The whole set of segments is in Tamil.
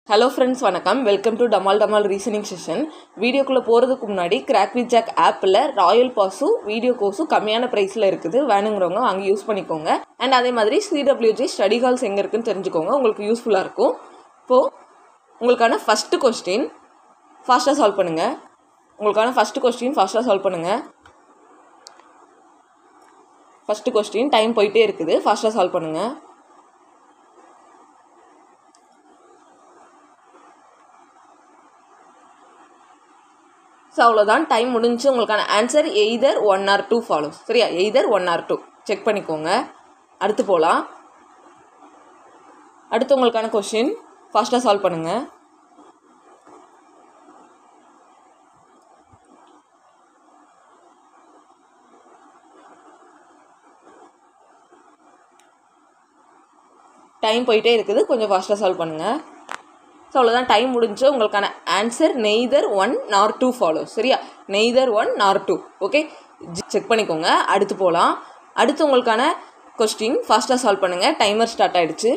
ஹலோ ஃப்ரெண்ட்ஸ் வணக்கம் welcome to Damaal Damaal reasoning session வீடியோக்குள்ளே போகிறதுக்கு முன்னாடி கிராக் வித் ஜாக் ஆப்பில் ராயல் பாஸும் வீடியோ கோர்ஸும் கம்மியான ப்ரைஸில் இருக்குது வேணுங்கிறவங்க அங்கே யூஸ் பண்ணிக்கோங்க அண்ட் அதே மாதிரி சிடபிள்யூஜி ஸ்டடி ஹால்ஸ் எங்கே இருக்குன்னு தெரிஞ்சுக்கோங்க உங்களுக்கு யூஸ்ஃபுல்லாக இருக்கும் இப்போது உங்களுக்கான ஃபஸ்ட்டு கொஸ்டின் ஃபாஸ்ட்டாக சால்வ் பண்ணுங்கள் உங்களுக்கான ஃபஸ்ட்டு கொஸ்டின் ஃபாஸ்ட்டாக சால்வ் பண்ணுங்கள் ஃபஸ்ட்டு கொஸ்டின் டைம் போயிட்டே இருக்குது ஃபாஸ்ட்டாக சால்வ் பண்ணுங்கள் ஸோ அவ்வளோதான் டைம் முடிஞ்சு உங்களுக்கான answer either one or two follows சரியா either one or two check பண்ணிக்கோங்க அடுத்து போகலாம் அடுத்து உங்களுக்கான கொஷின் ஃபாஸ்ட்டாக சால்வ் பண்ணுங்கள் டைம் போயிட்டே இருக்குது கொஞ்சம் ஃபாஸ்ட்டாக சால்வ் பண்ணுங்கள் ஸோ அவ்வளோதான் டைம் முடிஞ்சு உங்களுக்கான answer neither one nor two follow சரியா neither one nor two okay check பண்ணிக்கோங்க அடுத்து போகலாம் அடுத்து உங்களுக்கான கொஸ்டின் ஃபாஸ்ட்டாக சால்வ் பண்ணுங்கள் டைமர் ஸ்டார்ட் ஆகிடுச்சு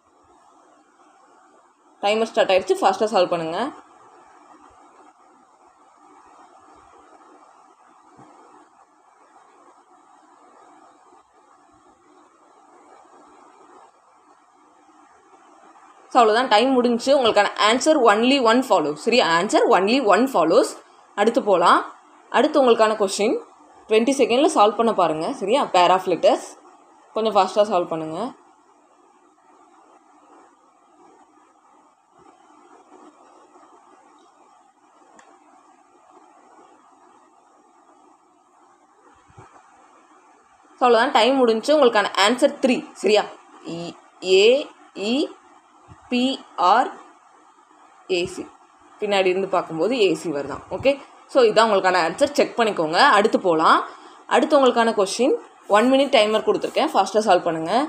டைமர் ஸ்டார்ட் ஆகிடுச்சு ஃபாஸ்ட்டாக சால்வ் பண்ணுங்கள் ஸோ அவ்வளோதான் டைம் முடிஞ்சு உங்களுக்கான ஆன்சர் ஒன்லி ஒன் ஃபாலோஸ் சரியா ஆன்சர் ஒன்லி ஒன் ஃபாலோஸ் அடுத்து போகலாம் அடுத்து உங்களுக்கான கொஷின் டுவெண்ட்டி செகண்டில் சால்வ் பண்ண பாருங்கள் சரியா பேர் ஆஃப் லெட்டர்ஸ் கொஞ்சம் ஃபாஸ்ட்டாக சால்வ் பண்ணுங்கள் ஸோ அவ்வளோதான் டைம் முடிஞ்சு உங்களுக்கான ஆன்சர் த்ரீ சரியா ஏ இ பிஆர் ஏசி பின்னாடி இருந்து பார்க்கும்போது ஏசி வருதான் ஓகே ஸோ இதான் உங்களுக்கான ஆன்சர் செக் பண்ணிக்கோங்க அடுத்து போகலாம் அடுத்து உங்களுக்கான கொஷின் ஒன் மினிட் டைமர் கொடுத்துருக்கேன் ஃபாஸ்ட்டாக சால்வ் பண்ணுங்கள்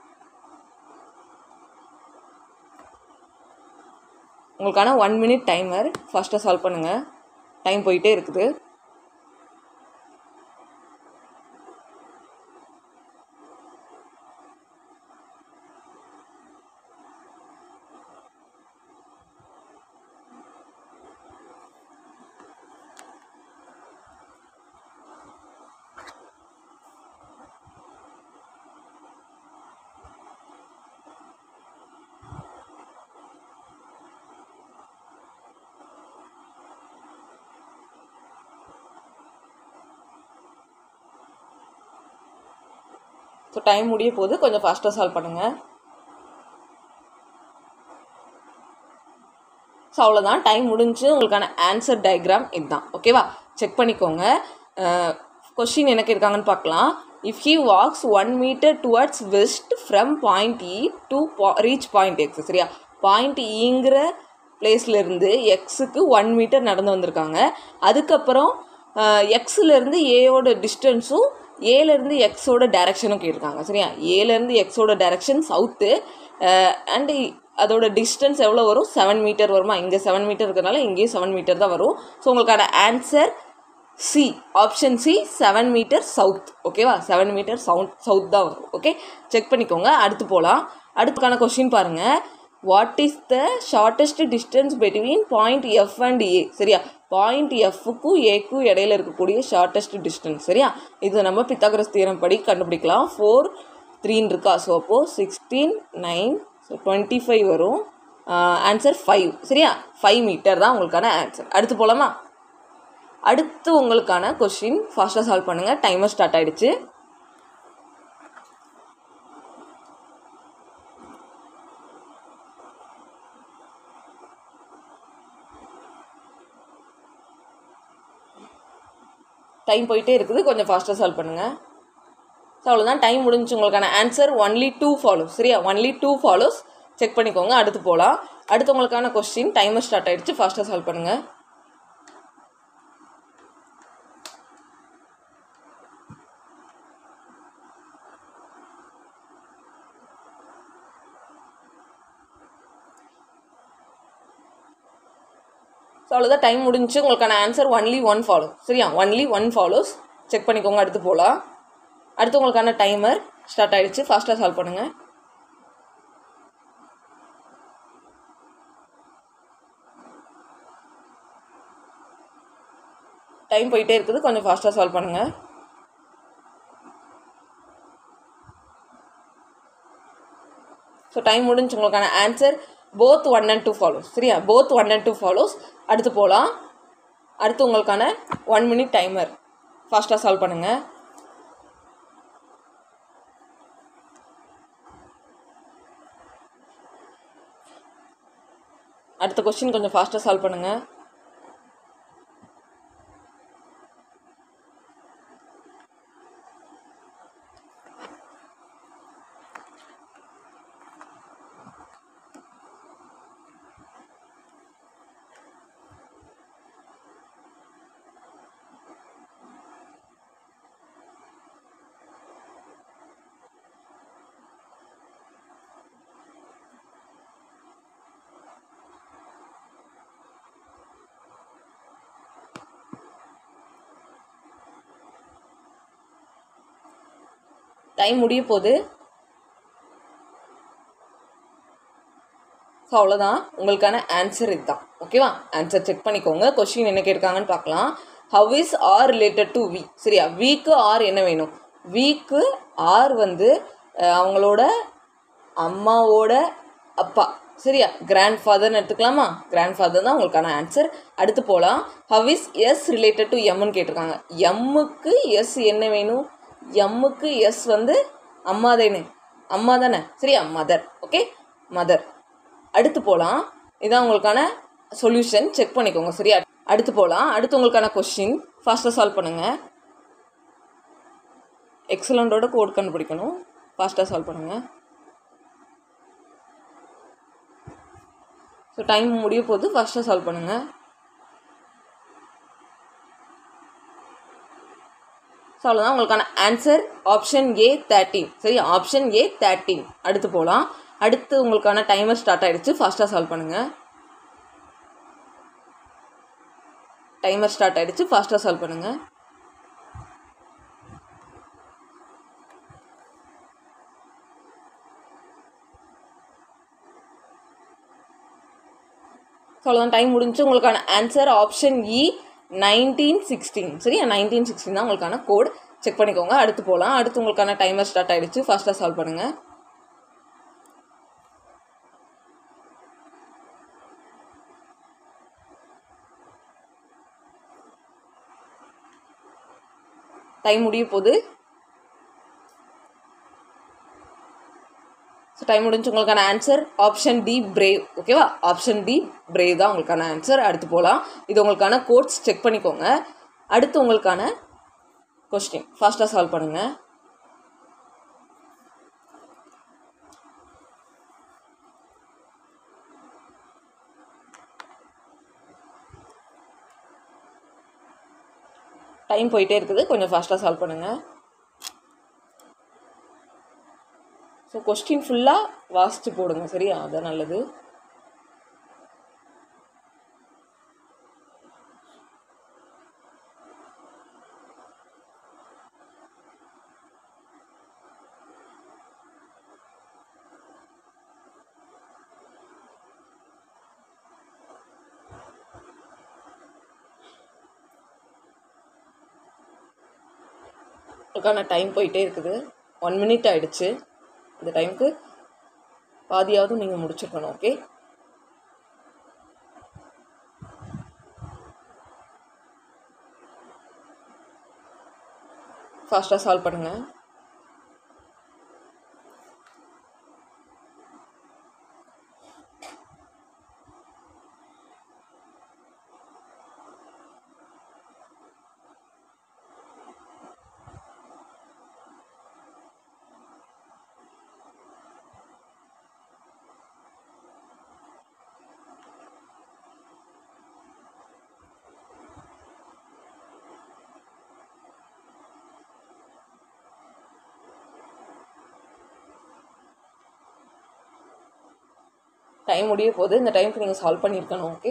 உங்களுக்கான ஒன் மினிட் டைமர் ஃபாஸ்ட்டாக சால்வ் பண்ணுங்கள் டைம் போயிட்டே இருக்குது ஸோ டைம் முடிய போது கொஞ்சம் ஃபாஸ்ட்டாக சால்வ் பண்ணுங்கள் ஸோ அவ்வளோதான் டைம் முடிஞ்சு உங்களுக்கான ஆன்சர் டயக்ராம் இதுதான் ஓகேவா செக் பண்ணிக்கோங்க கொஷின் எனக்கு இருக்காங்கன்னு பார்க்கலாம் if he walks one metre towards west from point E to reach point X சரியா பாயிண்ட் இங்கிற பிளேஸ்லேருந்து எக்ஸுக்கு ஒன் மீட்டர் நடந்து வந்திருக்காங்க அதுக்கப்புறம் எக்ஸ்லேருந்து ஏயோட டிஸ்டன்ஸும் ஏலேருந்து எக்ஸோட டைரக்ஷனும் கேட்டிருக்காங்க சரியா ஏலேருந்து எக்ஸோட டைரக்ஷன் சவுத்து அண்டு அதோட டிஸ்டன்ஸ் எவ்வளோ வரும் செவன் மீட்டர் வருமா இங்கே செவன் மீட்டர் இருக்கிறனால இங்கேயும் செவன் மீட்டர் தான் வரும் ஸோ உங்களுக்கான answer C option C seven metre south ஓகேவா செவன் மீட்டர் சவுத் சவுத் தான் வரும் ஓகே செக் பண்ணிக்கோங்க அடுத்து போகலாம் அடுத்துக்கான கொஷின் பாருங்கள் what is the shortest distance between point F and A சரியா பாயிண்ட் எஃப்க்கும் ஏக்கும் இடையில இருக்கக்கூடிய ஷார்ட்டஸ்ட் டிஸ்டன்ஸ் சரியா இது நம்ம பித்தாகரஸ் தீரம் படி கண்டுபிடிக்கலாம் ஃபோர் த்ரீன்னு இருக்கா ஸோ அப்போது sixteen nine so twenty five வரும் ஆன்சர் ஃபைவ் சரியா ஃபைவ் மீட்டர் தான் உங்களுக்கான ஆன்சர் அடுத்து போகலாமா அடுத்து உங்களுக்கான கொஷின் ஃபாஸ்ட்டாக சால்வ் பண்ணுங்கள் டைமர் ஸ்டார்ட் ஆகிடுச்சு டைம் போயிட்டே இருக்குது கொஞ்சம் ஃபாஸ்ட்டாக சால்வ் பண்ணுங்கள் ஸோ அவ்வளோதான் டைம் முடிஞ்சு உங்களுக்கான ஆன்சர் ஒன்லி டூ ஃபாலோஸ் சரியா ஒன்லி டூ ஃபாலோஸ் செக் பண்ணிக்கோங்க அடுத்து போகலாம் அடுத்து உங்களுக்கான கொஸ்டின் டைமர் ஸ்டார்ட் ஆகிடுச்சு ஃபாஸ்ட்டாக சால்வ் பண்ணுங்கள் ஸோ அவ்வளோதான் டைம் முடிஞ்சு உங்களுக்கான ஆன்சர் ஒன்லி ஒன் ஃபாலோ சரியா ஒன்லி ஒன் ஃபாலோஸ் செக் பண்ணிக்கோங்க அடுத்து போகலாம் அடுத்து உங்களுக்கான டைமர் ஸ்டார்ட் ஆகிடுச்சு ஃபாஸ்ட்டாக சால்வ் பண்ணுங்கள் டைம் போயிட்டே இருக்குது கொஞ்சம் ஃபாஸ்ட்டாக சால்வ் பண்ணுங்கள் ஸோ டைம் முடிஞ்சு உங்களுக்கான answer both one and two follows சரியா both one and two follows அடுத்து போகலாம் அடுத்து உங்களுக்கான ஒன் மினிட் டைமர் ஃபாஸ்ட்டாக சால்வ் பண்ணுங்கள் அடுத்த கொஸ்டின் கொஞ்சம் ஃபாஸ்ட்டாக சால்வ் பண்ணுங்கள் டைம் முடிய போகுது ஸோ அவ்வளோதான் உங்களுக்கான ஆன்சர் இதுதான் ஓகேவா ஆன்சர் செக் பண்ணிக்கோங்க கொஸ்டின் என்ன கேட்காங்கன்னு பார்க்கலாம் how is R related to V சரியா வீக்கு ஆர் என்ன வேணும் வீக்கு ஆர் வந்து அஹ், அவங்களோட அம்மாவோட அப்பா சரியா கிராண்ட் ஃபாதர்னு எடுத்துக்கலாமா கிராண்ட் ஃபாதர் தான் உங்களுக்கான ஆன்சர் அடுத்து போகலாம் how is S related to எம்னு கேட்டிருக்காங்க எம்முக்கு எஸ் என்ன வேணும் எம்முக்கு எஸ் வந்து அம்மா தானே அம்மா தானே சரியா மதர் ஓகே மதர் அடுத்து போகலாம் இதான் உங்களுக்கான சொல்யூஷன் செக் பண்ணிக்கோங்க சரியா அடுத்து போகலாம் அடுத்து உங்களுக்கான கொஸ்டின் ஃபாஸ்ட்டாக சால்வ் பண்ணுங்கள் எக்ஸலண்டோட கோட் கண்டுபிடிக்கணும் ஃபாஸ்ட்டாக சால்வ் பண்ணுங்கள் ஸோ டைம் முடிய போது ஃபாஸ்ட்டாக சால்வ் பண்ணுங்கள் ஸோ அவ்வளோதான் உங்களுக்கான ஆன்சர் ஆப்ஷன் ஏ தேர்ட்டீன் சரி ஆப்ஷன் ஏ தேர்ட்டீன் அடுத்து போகலாம் அடுத்து உங்களுக்கான டைமர் ஸ்டார்ட் ஆயிடுச்சு ஃபாஸ்ட்டாக சால்வ் பண்ணுங்கள் டைமர் ஸ்டார்ட் ஆயிடுச்சு ஃபாஸ்ட்டாக சால்வ் பண்ணுங்கள் ஸோ அவ்வளோதான் டைம் முடிஞ்சு உங்களுக்கான answer option E nineteen sixteen சரியா நைன்டீன் சிக்ஸ்டீன் தான் உங்களுக்கான கோட் செக் பண்ணிக்கோங்க அடுத்து போகலாம் அடுத்து உங்களுக்கான டைமர் ஸ்டார்ட் ஆயிடுச்சு ஃபாஸ்ட்டாக சால்வ் பண்ணுங்கள் டைம் முடிய போகுது ஸோ டைம் முடிஞ்சு உங்களுக்கான ஆன்சர் ஆப்ஷன் டி பிரேவ் ஓகேவா ஆப்ஷன் டி பிரேவ் தான் உங்களுக்கான ஆன்சர் அடுத்து போகலாம் இது உங்களுக்கான கோட்ஸ் செக் பண்ணிக்கோங்க அடுத்து உங்களுக்கான கொஸ்டின் ஃபாஸ்ட்டாக சால்வ் பண்ணுங்கள் டைம் போயிட்டே இருக்குது கொஞ்சம் ஃபாஸ்ட்டாக சால்வ் பண்ணுங்கள் ஸோ கொஸ்டின் ஃபுல்லாக வாசித்து போடுங்க சரியா அதான் நல்லது உங்களுக்கான டைம் போயிட்டே இருக்குது ஒன் மினிட் ஆயிடுச்சு இந்த டைமுக்கு பாதியாவது நீங்கள் முடிச்சிருக்கணும் ஓகே ஃபாஸ்ட்டாக சால்வ் பண்ணுங்கள் டைம் முடிய போகுது இந்த டைமுக்கு நீங்கள் சால்வ் பண்ணியிருக்கணும் ஓகே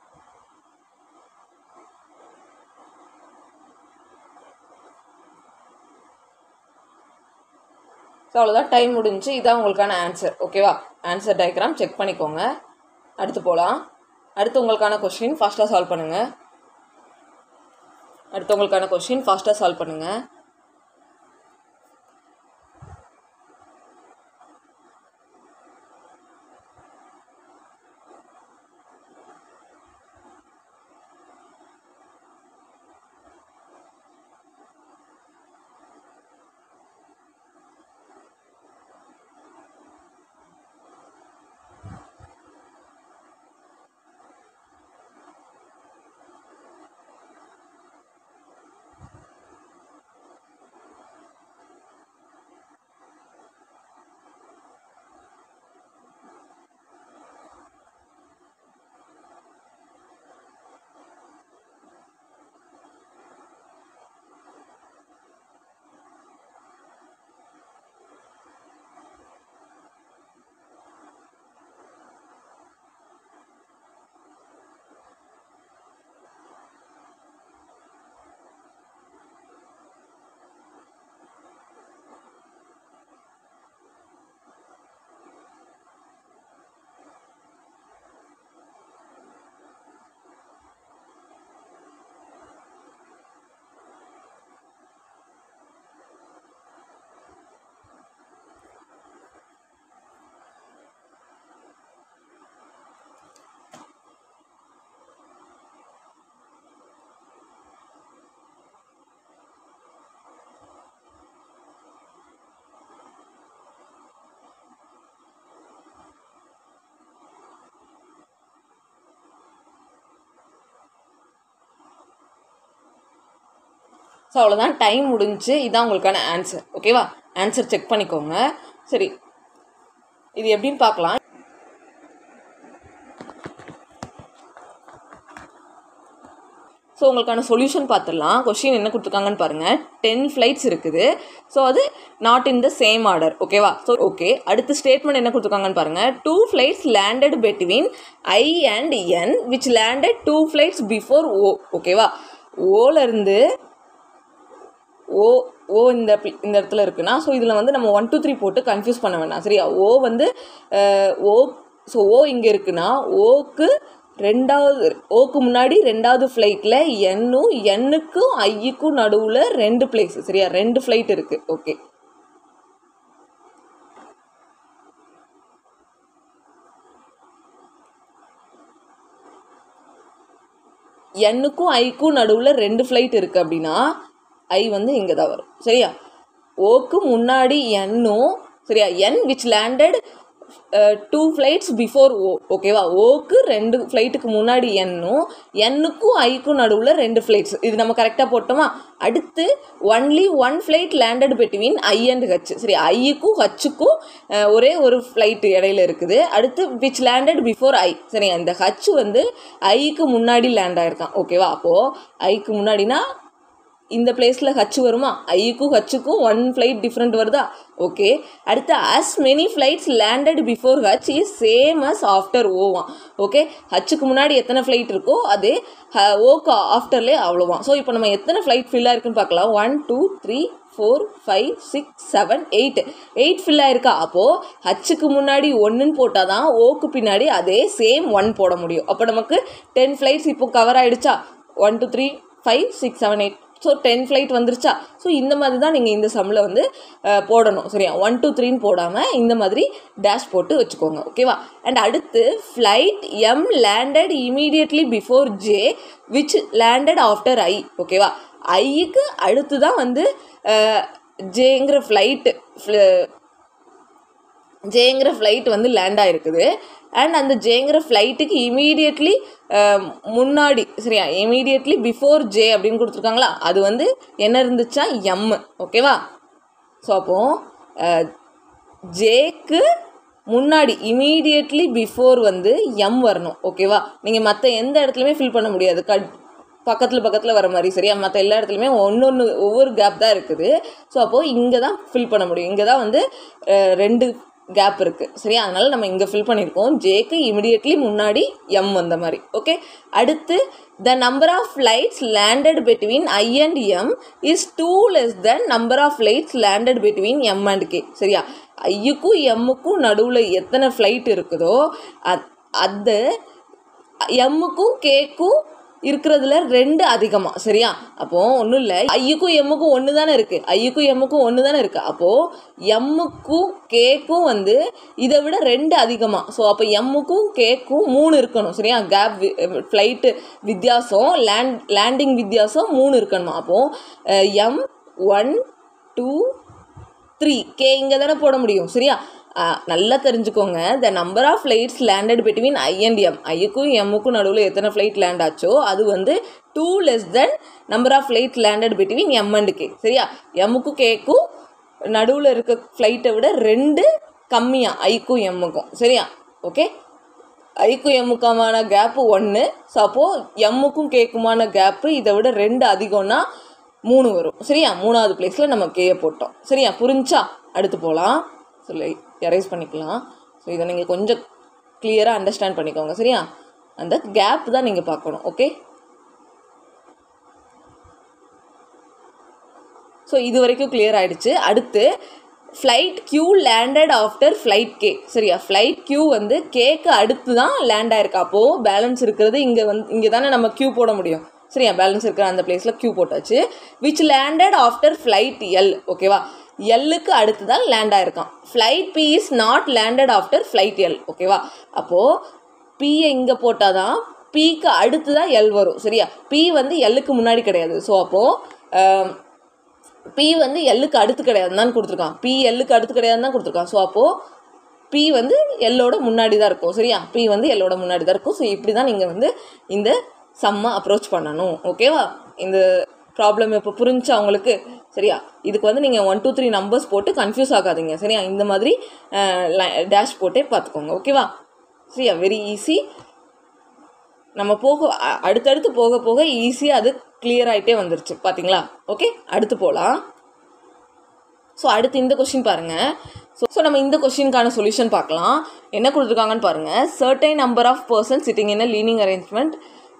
ஸோ அவ்வளோதான் டைம் முடிஞ்சு இதான் உங்களுக்கான ஆன்சர் ஓகேவா ஆன்சர் டயக்ராம் செக் பண்ணிக்கோங்க அடுத்து போகலாம் அடுத்து உங்களுக்கான கொஸ்டின் ஃபாஸ்ட்டாக சால்வ் பண்ணுங்கள் அடுத்தவங்களுக்கான கொஷின் ஃபாஸ்ட்டாக சால்வ் பண்ணுங்கள் ஸோ அவ்வளோதான் டைம் முடிஞ்சு இதான் உங்களுக்கான ஆன்சர் ஓகேவா ஆன்சர் செக் பண்ணிக்கோங்க சரி இது எப்படின்னு பார்க்கலாம் ஸோ உங்களுக்கான சொல்யூஷன் பார்த்துடலாம் கொஷின் என்ன கொடுத்துருக்காங்கன்னு பாருங்கள் டென் ஃப்ளைட்ஸ் இருக்குது ஸோ அது not in the same order ஓகேவா ஸோ ஓகே அடுத்த ஸ்டேட்மெண்ட் என்ன கொடுத்துருக்காங்கன்னு பாருங்கள் two flights landed between I and N which landed two flights before O ஓகேவா ஓலேருந்து ஓ ஓ இந்த pl- இந்த இடத்துல இருக்குன்னா ஸோ இதில் வந்து நம்ம ஒன் டூ த்ரீ போட்டு கன்ஃபியூஸ் பண்ண வேண்டாம் சரியா ஓ வந்து அஹ், ஓ ஸோ ஓ இங்கே இருக்குன்னா ஓக்கு ரெண்டாவது ஓக்கு முன்னாடி ரெண்டாவது ஃப்ளைட்டில் என்னும் எண்ணுக்கும் ஐயுக்கும் நடுவில் ரெண்டு பிளேஸ் சரியா ரெண்டு ஃப்ளைட் இருக்குது ஓகே எண்ணுக்கும் ஐக்கும் நடுவில் ரெண்டு ஃப்ளைட் இருக்குது அப்படின்னா ஐ வந்து இங்கே தான் வரும் சரியா ஓக்கு முன்னாடி எண்ணும் சரியா N which landed two flights before O ஓகேவா ஓக்கு ரெண்டு ஃப்ளைட்டுக்கு முன்னாடி எண்ணும் எண்ணுக்கும் ஐக்கும் நடுவில் ரெண்டு ஃப்ளைட்ஸ் இது நம்ம கரெக்டாக போட்டோமா அடுத்து only one flight landed between I and H சரி ஐயுக்கும் ஹச்சுக்கும் ஒரே ஒரு ஃப்ளைட் இடையில இருக்குது அடுத்து விச் லேண்டட் பிஃபோர் ஐ சரி அந்த ஹச் வந்து ஐக்கு முன்னாடி லேண்ட் ஆயிருக்கான் ஓகேவா அப்போது ஐக்கு முன்னாடினா இந்த பிளேஸில் ஹச் வருமா ஐக்கும் ஹச்சுக்கும் ஒன் ஃப்ளைட் டிஃப்ரெண்ட் வருதா ஓகே அடுத்து as many flights landed before H is same as after ஓவான் ஓகே ஹச்சுக்கு முன்னாடி எத்தனை ஃப்ளைட் இருக்கோ அதே ஹ- ஓக்கு ஆஃப்டர்லேயே அவ்வளோவான் ஸோ இப்போ நம்ம எத்தனை ஃப்ளைட் ஃபில்லாக இருக்குன்னு பார்க்கலாம் one two three four five six seven eight eight fill ஆயிருக்கா அப்போது ஹச்சுக்கு முன்னாடி ஒன்றுன்னு போட்டால் தான் ஓக்கு பின்னாடி அதே சேம் ஒன் போட முடியும் அப்போ நமக்கு டென் ஃப்ளைட்ஸ் இப்போ கவர் ஆயிடுச்சா one two three five six seven eight so ten flight வந்துருச்சா ஸோ இந்த மாதிரி தான் நீங்கள் இந்த சம்மில் வந்து அஹ், போடணும் சரியா ஒன் டூ த்ரீன்னு போடாமல் இந்த மாதிரி டேஷ் போட்டு வச்சுக்கோங்க ஓகேவா அண்ட் அடுத்து flight M landed immediately before J which landed after I ஓகேவா ஐக்கு அடுத்து தான் வந்து ஜேங்கிற ஃப்ளைட்டு ஜேங்கிற ஃப்ளைட் வந்து லேண்ட் ஆயிருக்குது அண்ட் அந்த ஜேங்கிற ஃப்ளைட்டுக்கு இமீடியட்லி முன்னாடி சரியா இமீடியட்லி பிஃபோர் ஜே அப்படின்னு கொடுத்துருக்காங்களா அது வந்து என்ன இருந்துச்சா எம் ஓகேவா ஸோ அப்போது ஜேக்கு முன்னாடி இமீடியட்லி பிஃபோர் வந்து எம் வரணும் ஓகேவா நீங்கள் மற்ற எந்த இடத்துலையுமே ஃபில் பண்ண முடியாது கட் பக்கத்தில் பக்கத்தில் வர மாதிரி சரியா மற்ற எல்லா இடத்துலையுமே ஒன்று ஒன்று ஒவ்வொரு கேப் தான் இருக்குது ஸோ அப்போது இங்கே தான் ஃபில் பண்ண முடியும் இங்கே தான் வந்து அஹ், ரெண்டு கேப் இருக்குது சரியா அதனால் நம்ம இங்கே ஃபில் பண்ணியிருக்கோம் ஜேக்கு இமிடியட்லி முன்னாடி எம் வந்த மாதிரி ஓகே அடுத்து the number of flights landed between I and M is two less then number of flights landed between M and K சரியா ஐயுக்கும் எம்முக்கும் நடுவில் எத்தனை ஃப்ளைட் இருக்குதோ அத் அது எம்முக்கும் கேக்கும் இருக்கிறதுல ரெண்டு அதிகமாக சரியா அப்போது ஒன்றும் இல்லை ஐயுக்கும் எம்முக்கும் ஒன்று தானே இருக்குது ஐயுக்கும் எம்முக்கும் ஒன்று தானே இருக்குது அப்போது எம்முக்கும் கேக்கும் வந்து இதை விட ரெண்டு அதிகமாக ஸோ அப்போ எம்முக்கும் கேக்கும் மூணு இருக்கணும் சரியா கேப் ஃப்ளைட்டு வித்தியாசம் லேண்ட் லேண்டிங் வித்தியாசம் மூணு இருக்கணுமா அப்போது M one two three K இங்கே தானே போட முடியும் சரியா அஹ், நல்லா தெரிஞ்சுக்கோங்க the number of flights landed between I and M ஐயுக்கும் எம்முக்கும் நடுவில் எத்தனை ஃப்ளைட் லேண்ட் ஆச்சோ அது வந்து two less then number of flights landed between M and K சரியா எம்முக்கும் கேக்கும் நடுவில் இருக்க ஃப்ளைட்டை விட ரெண்டு கம்மியாக ஐக்கும் எம்முக்கும் சரியா ஓகே ஐக்கும் எம்முக்குமான கேப்பு ஒன்று ஸோ அப்போது எம்முக்கும் கேக்குமான கேப்பு இதை விட ரெண்டு அதிகம்னா மூணு வரும் சரியா மூணாவது பிளேஸில் நம்ம கேயை போட்டோம் சரியா புரிஞ்சா அடுத்து போகலாம் சொல்லி எரேஸ் பண்ணிக்கலாம் ஸோ இதை நீங்கள் கொஞ்சம் கிளியராக அண்டர்ஸ்டாண்ட் பண்ணிக்கோங்க சரியா அந்த கேப் தான் நீங்கள் பார்க்கணும் ஓகே ஸோ இது வரைக்கும் clear ஆயிடுச்சு அடுத்து flight Q landed after flight K சரியா ஃப்ளைட் கியூ வந்து கேக்கு அடுத்து தான் லேண்ட் ஆயிருக்கு அப்போது பேலன்ஸ் இருக்கிறது இங்கே வந்து இங்கே தானே நம்ம கியூ போட முடியும் சரியா பேலன்ஸ் இருக்கிற அந்த பிளேஸில் கியூ போட்டாச்சு which landed after flight L ஓகேவா எல்லுக்கு அடுத்து தான் லேண்ட் ஆயிருக்கான் flight B is not landed after flight L ஓகேவா அப்போது பியை இங்கே போட்டால் தான் பிக்கு அடுத்து தான் எல் வரும் சரியா பி வந்து எல்லுக்கு முன்னாடி கிடையாது ஸோ அப்போது பி வந்து எல்லுக்கு அடுத்து கிடையாதுன்னு தான் கொடுத்துருக்கான் பி எல்லுக்கு அடுத்து கிடையாதுன்னு தான் கொடுத்துருக்கான் ஸோ அப்போது பி வந்து எல்லோட முன்னாடி தான் இருக்கும் சரியா பி வந்து எல்லோட முன்னாடி தான் இருக்கும் ஸோ இப்படி தான் நீங்கள் வந்து இந்த சம்மை அப்ரோச் பண்ணணும் ஓகேவா இந்த ப்ராப்ளம் இப்போ புரிஞ்சா உங்களுக்கு சரியா இதுக்கு வந்து நீங்கள் ஒன் டூ த்ரீ நம்பர்ஸ் போட்டு கன்ஃபியூஸ் ஆகாதீங்க சரியா இந்த மாதிரி டேஷ் போட்டே பார்த்துக்கோங்க ஓகேவா சரியா வெரி ஈஸி நம்ம போக அ- அடுத்தடுத்து போக போக ஈஸியாக அது clear ஆயிட்டே வந்துருச்சு பார்த்தீங்களா ஓகே அடுத்து போகலாம் ஸோ அடுத்து இந்த கொஷின் பாருங்கள் ஸோ ஸோ நம்ம இந்த கொஷினுக்கான சொல்யூஷன் பார்க்கலாம் என்ன கொடுத்துருக்காங்கன்னு பாருங்கள் certain number of person sitting in linear arrangement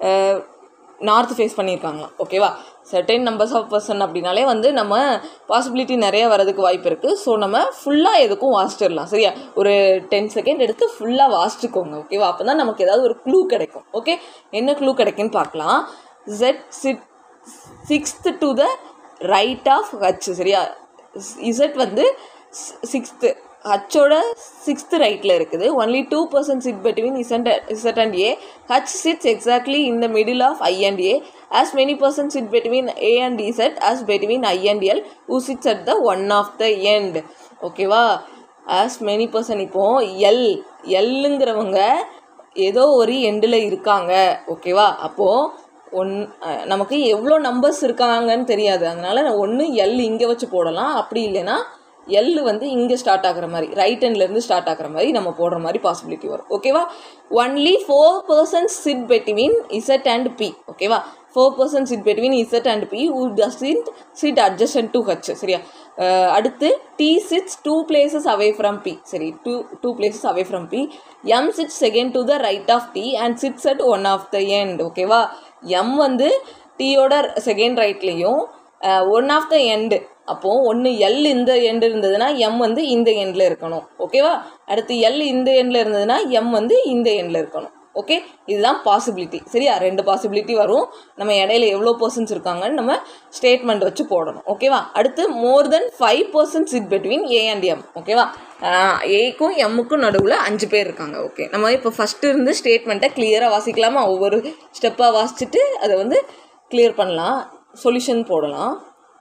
north face பண்ணியிருக்காங்களாம் ஓகேவா சர்டைன் நம்பர்ஸ் ஆஃப் பர்சன் அப்படின்னாலே வந்து நம்ம பாசிபிலிட்டி நிறைய வரதுக்கு வாய்ப்பு இருக்குது ஸோ நம்ம ஃபுல்லாக எதுக்கும் வாசிச்சிடலாம் சரியா ஒரு டென் செகண்ட் எடுத்து ஃபுல்லாக வாசிச்சுக்கோங்க ஓகேவா அப்போ தான் நமக்கு ஏதாவது ஒரு க்ளூ கிடைக்கும் ஓகே என்ன க்ளூ கிடைக்குன்னு பார்க்கலாம் Z sit sixth to the right of H சரியா இசட் வந்து சிக்ஸ்த்து ஹச்சோட சிக்ஸ்த்து ரைட்டில் இருக்குது only two persons sit between Z Z and A H sits exactly in the middle of I and A as many persons sit between a and z as between i and l who sits at the one of the end ஓகேவா as many person இப்போ எல் எல்லுங்கிறவங்க ஏதோ ஒரு எண்டில் இருக்காங்க ஓகேவா அப்போது ஒன் அஹ் நமக்கு எவ்வளோ நம்பர்ஸ் இருக்காங்கன்னு தெரியாது அதனால ஒன்று எல் இங்கே வச்சு போடலாம் அப்படி இல்லைன்னா எல் வந்து இங்கே ஸ்டார்ட் ஆகுற மாதிரி ரைட் ஹேண்ட்லேருந்து ஸ்டார்ட் ஆகுற மாதிரி நம்ம போடுற மாதிரி பாசிபிலிட்டி வரும் ஓகேவா only four persons sit between Z and B ஓகேவா four persons sit between Z and B who doesn't sit adjacent to H சரியா அஹ் அடுத்து T sits two places away from B சரி two two places away from B M sits second to the right of T and sits at one of the end ஓகேவா எம் வந்து டீயோட செகண்ட் ரைட்லேயும் ஒன் ஆஃப் த எண்டு அப்போது ஒன்று எல் இந்த எண்டு இருந்ததுன்னா எம் வந்து இந்த எண்டில் இருக்கணும் ஓகேவா அடுத்து எல் இந்த எண்டில் இருந்ததுன்னா எம் வந்து இந்த எண்டில் இருக்கணும் ஓகே இதுதான் பாசிபிலிட்டி சரியா ரெண்டு பாசிபிலிட்டி வரும் நம்ம இடையில எவ்வளோ பர்சன்ஸ் இருக்காங்கன்னு நம்ம ஸ்டேட்மெண்ட் வச்சு போடணும் ஓகேவா அடுத்து more then five persons sit between A and M ஓகேவா ஏக்கும் எம்முக்கும் நடுவில் அஞ்சு பேர் இருக்காங்க ஓகே நம்ம இப்போ ஃபஸ்ட்டு இருந்து ஸ்டேட்மெண்ட்டை கிளியராக வாசிக்கலாமா ஒவ்வொரு ஸ்டெப்பாக வாசிச்சுட்டு அதை வந்து கிளியர் பண்ணலாம் சொல்யூஷன் போடலாம்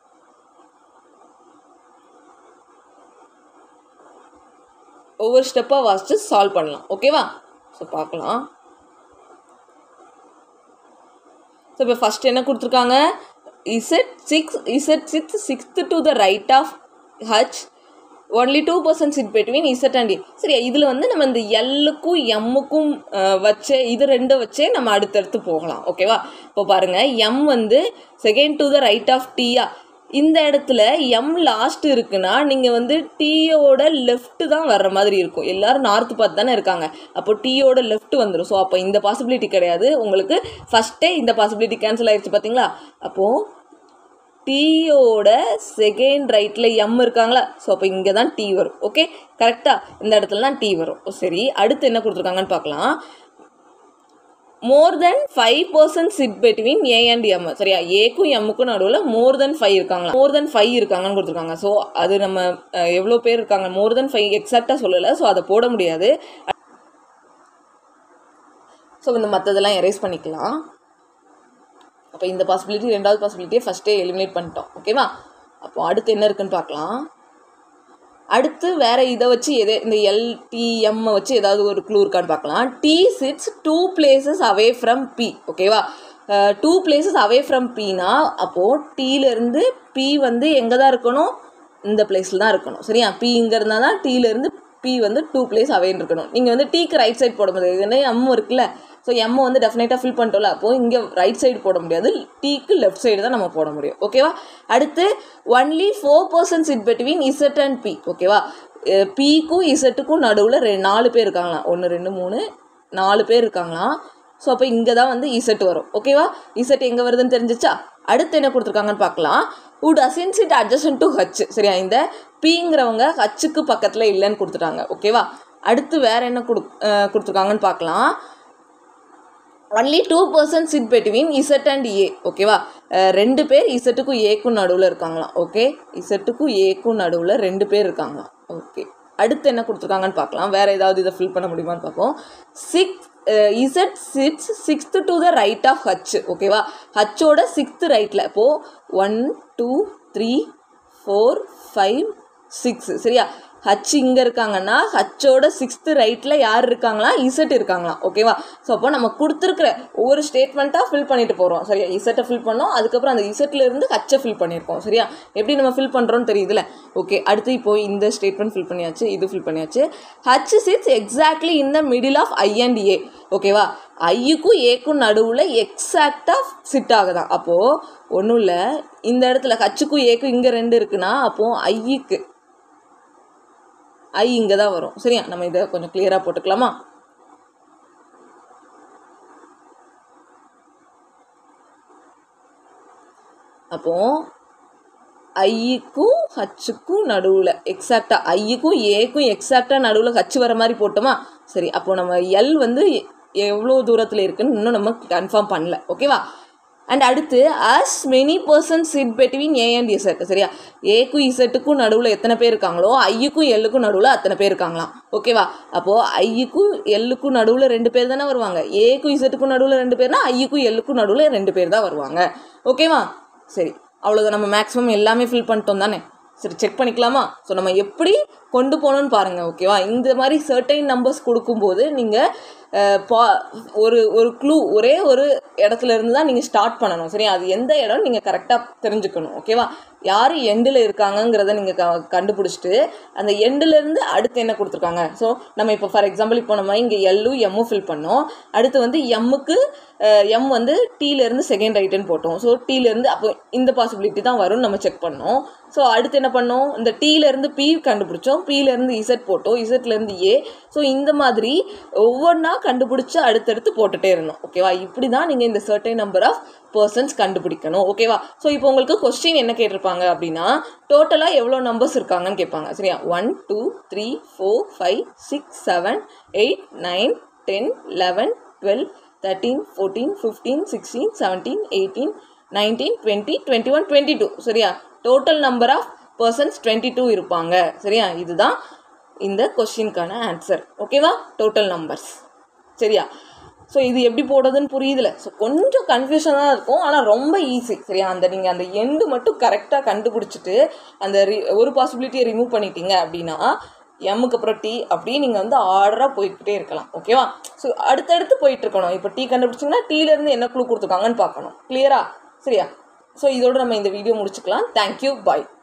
ஒவ்வொரு ஸ்டெப்பாக வாசித்து சால்வ் பண்ணலாம் ஓகேவா ஸோ பார்க்கலாம் ஸோ இப்போ ஃபஸ்ட் என்ன கொடுத்துருக்காங்க Z six Z six sixth to the right of H only two persons sit between Z and சரியா இதில் வந்து நம்ம இந்த எல்லுக்கும் எம்முக்கும் வச்சே இது ரெண்டும் வச்சே நம்ம அடுத்தடுத்து போகலாம் ஓகேவா இப்போ பாருங்கள் எம் வந்து second to the right of டீயா இந்த இடத்துல எம் லாஸ்ட் இருக்குன்னா நீங்கள் வந்து டீயோட லெஃப்ட் தான் வர்ற மாதிரி இருக்கும் எல்லாரும் நார்த் பார்த்து தானே இருக்காங்க அப்போ டீயோட லெஃப்ட் வந்துடும் ஸோ அப்போ இந்த பாசிபிலிட்டி கிடையாது உங்களுக்கு ஃபஸ்ட்டே இந்த பாசிபிலிட்டி கேன்சல் ஆயிடுச்சு பார்த்தீங்களா அப்போது டீயோட செகண்ட் ரைட்டில் எம் இருக்காங்களா ஸோ அப்போ இங்கே தான் டீ வரும் ஓகே கரெக்டாக இந்த இடத்துல தான் டீ வரும் ஓ, சரி அடுத்து என்ன கொடுத்துருக்காங்கன்னு பார்க்கலாம் more then five persons sit between A and M சரியா ஏக்கும் எம்முக்கும் நடுவில் மோர் தென் ஃபைவ் இருக்காங்களா மோர் தென் ஃபைவ் இருக்காங்கன்னு கொடுத்துருக்காங்க ஸோ அது நம்ம அஹ், எவ்வளோ பேர் இருக்காங்க மோர் தென் ஃபைவ் எக்ஸாக்டாக சொல்லலை ஸோ அதை போட முடியாது ஸோ இந்த மற்றதெல்லாம் எரேஸ் பண்ணிக்கலாம் அப்போ இந்த பாசிபிலிட்டி ரெண்டாவது பாசிபிலிட்டியை ஃபஸ்ட்டே எலிமினேட் பண்ணிட்டோம் ஓகேவா அப்போ அடுத்து என்ன இருக்குன்னு பார்க்கலாம் அடுத்து வேற இதை வச்சு எது இந்த எல்டிஎம் வச்சு ஏதாவது ஒரு க்ளூ இருக்கான்னு பார்க்கலாம் T sits two places away from B ஓகேவா டூ பிளேசஸ் அவே ஃப்ரம் பினா அப்போது டீலேருந்து பி வந்து எங்கே தான் இருக்கணும் இந்த பிளேஸில் தான் இருக்கணும் சரியா பி இங்கே இருந்தால் தான் டீலேருந்து பி வந்து டூ பிளேஸ் அவேன்னு இருக்கணும் நீங்கள் வந்து டீக்கு ரைட் சைடு போட முடியாது ஏன்னா எம் இருக்குல்ல ஸோ எம் வந்து டெஃபினட்டாக ஃபில் பண்ணிட்டோம்ல அப்போது இங்கே ரைட் சைடு போட முடியாது டீக்கு லெஃப்ட் சைடு தான் நம்ம போட முடியும் ஓகேவா அடுத்து only four persons sit between Z and B ஓகேவா பிக்கும் இசட்டுக்கும் நடுவில் ரெ நாலு பேர் இருக்காங்களாம் ஒன்று ரெண்டு மூணு நாலு பேர் இருக்காங்களாம் ஸோ அப்போ இங்கே தான் வந்து இசட் வரும் ஓகேவா இசட் எங்கே வருதுன்னு தெரிஞ்சிச்சா அடுத்து என்ன கொடுத்துருக்காங்கன்னு பார்க்கலாம் who doesn't sit adjacent to H சரியா இந்த பிங்கிறவங்க ஹச்சுக்கு பக்கத்தில் இல்லைன்னு கொடுத்துட்டாங்க ஓகேவா அடுத்து வேற என்ன கொடு அஹ் கொடுத்துருக்காங்கன்னு பார்க்கலாம் only two persons sit between Z and A ஓகேவா அஹ் ரெண்டு பேர் இசட்டுக்கும் ஏக்கும் நடுவில் இருக்காங்களாம் ஓகே இசட்டுக்கும் ஏக்கும் நடுவில் ரெண்டு பேர் இருக்காங்களாம் ஓகே அடுத்து என்ன கொடுத்துருக்காங்கன்னு பார்க்கலாம் வேறு ஏதாவது இதை ஃபில் பண்ண முடியுமான்னு பார்ப்போம் six Z six sixth to the right of H ஓகேவா ஹச்சோட சிக்ஸ்த்து ரைட்டில் இப்போது one two three four five six சரியா ஹச் இங்கே இருக்காங்கன்னா ஹச்சோட சிக்ஸ்த்து ரைட்டில் யார் இருக்காங்களா இசட் இருக்காங்களாம் ஓகேவா ஸோ அப்போ நம்ம கொடுத்துருக்குற ஒவ்வொரு ஸ்டேட்மெண்ட்டாக ஃபில் பண்ணிட்டு போகிறோம் சரியா இசட்டை ஃபில் பண்ணோம் அதுக்கப்புறம் அந்த இசட்ல இருந்து ஹச்சை ஃபில் பண்ணியிருக்கோம் சரியா எப்படி நம்ம ஃபில் பண்ணுறோன்னு தெரியுதுல ஓகே அடுத்து இப்போ இந்த ஸ்டேட்மெண்ட் ஃபில் பண்ணியாச்சு இது ஃபில் பண்ணியாச்சு H sits exactly in the middle of I and A ஓகேவா ஐயுக்கும் ஏக்கும் நடுவில் எக்ஸாக்டாக சிட் ஆகுதான் அப்போது ஒன்றும் இல்லை இந்த இடத்துல ஹச்சுக்கும் ஏக்கும் இங்கே ரெண்டு இருக்குன்னா அப்போது ஐயுக்கு ஐ இங்கே தான் வரும் சரியா நம்ம இதை கொஞ்சம் கிளியராக போட்டுக்கலாமா அப்போ ஐக்கும் ஹச்சுக்கும் நடுவில் எக்ஸாக்டாக ஐயுக்கும் ஏக்கும் எக்ஸாக்டாக நடுவில் ஹச் வர மாதிரி போட்டோமா சரி அப்போ நம்ம எல் வந்து எ- எவ்வளோ தூரத்தில் இருக்குன்னு இன்னும் நம்ம கன்ஃபார்ம் பண்ணல ஓகேவா அண்ட் அடுத்து as many person sit between A and Z சரியா ஏக்கும் இசட்டுக்கும் நடுவில் எத்தனை பேர் இருக்காங்களோ ஐயுக்கும் எல்லுக்கும் நடுவில் அத்தனை பேர் இருக்காங்களாம் ஓகேவா அப்போது ஐயுக்கும் எல்லுக்கும் நடுவில் ரெண்டு பேர் தானே வருவாங்க ஏக்கும் இசட்டுக்கும் நடுவில் ரெண்டு பேர்னா ஐயுக்கும் எல்லுக்கும் நடுவில் ரெண்டு பேர் தான் வருவாங்க ஓகேவா சரி அவ்வளோதான் நம்ம மேக்ஸிமம் எல்லாமே ஃபில் பண்ணிட்டோம் தானே சரி செக் பண்ணிக்கலாமா ஸோ நம்ம எப்படி கொண்டு போகணும்னு பாருங்கள் ஓகேவா இந்த மாதிரி சர்டைன் நம்பர்ஸ் கொடுக்கும்போது நீங்கள் பா ஒரு ஒரு க்ளூ ஒரே ஒரு இடத்துல இருந்து தான் நீங்கள் ஸ்டார்ட் பண்ணணும் சரியா அது எந்த இடம் நீங்கள் கரெக்டாக தெரிஞ்சுக்கணும் ஓகேவா யார் எண்டில் இருக்காங்கங்கிறத நீங்கள் க கண்டுபிடிச்சிட்டு அந்த எண்டுலேருந்து அடுத்து என்ன கொடுத்துருக்காங்க ஸோ நம்ம இப்போ ஃபார் எக்ஸாம்பிள் இப்போ நம்ம இங்கே எல்லும் எம்மும் ஃபில் பண்ணோம் அடுத்து வந்து எம்முக்கு எம் வந்து டீலேருந்து செகண்ட் ரைட்டுன்னு போட்டோம் ஸோ டீலேருந்து அப்போ இந்த பாசிபிலிட்டி தான் வரும்னு நம்ம செக் பண்ணோம் ஸோ அடுத்து என்ன பண்ணோம் இந்த டீலேருந்து பி கண்டுபிடிச்சோம் பிலேருந்து இசட் போட்டோம் இசட்லேருந்து ஏ ஸோ இந்த மாதிரி ஒவ்வொன்றா கண்டுபிடிச்சு அடுத்தடுத்து போட்டுட்டே இருந்தோம் ஓகேவா இப்படி தான் நீங்கள் இந்த சர்டைன் நம்பர் ஆஃப் பர்சன்ஸ் கண்டுபிடிக்கணும் ஓகேவா ஸோ இப்போ உங்களுக்கு கொஸ்டின் என்ன கேட்டிருப்பாங்க அப்படின்னா டோட்டலாக எவ்வளோ நம்பர்ஸ் இருக்காங்கன்னு கேட்பாங்க சரியா one two three four five six seven eight nine ten eleven twelve thirteen fourteen fifteen sixteen seventeen eighteen nineteen twenty twenty one twenty two சரியா total number of persons twenty two இருப்பாங்க சரியா இதுதான் இந்த கொஸ்டினுக்கான ஆன்சர் ஓகேவா டோட்டல் நம்பர்ஸ் சரியா ஸோ இது எப்படி போடுறதுன்னு புரியுதுல ஸோ கொஞ்சம் கன்ஃபியூஷனாக இருக்கும் ஆனால் ரொம்ப ஈஸி சரியா அந்த நீங்கள் அந்த எண்டு மட்டும் கரெக்டாக கண்டுபிடிச்சிட்டு அந்த ரி ஒரு பாசிபிலிட்டியை ரிமூவ் பண்ணிட்டீங்க அப்படின்னா எம்முக்கு அப்புறம் டீ அப்படியே நீங்கள் வந்து ஆர்டராக போய்கிட்டே இருக்கலாம் ஓகேவா ஸோ அடுத்தடுத்து போயிட்டு இருக்கணும் இப்போ டீ கண்டுபிடிச்சிங்கன்னா டீலேருந்து என்ன க்ளூ கொடுத்துருக்காங்கன்னு பார்க்கணும் கிளியரா சரியா ஸோ இதோட நம்ம இந்த வீடியோ முடிச்சுக்கலாம் தேங்க்யூ பாய்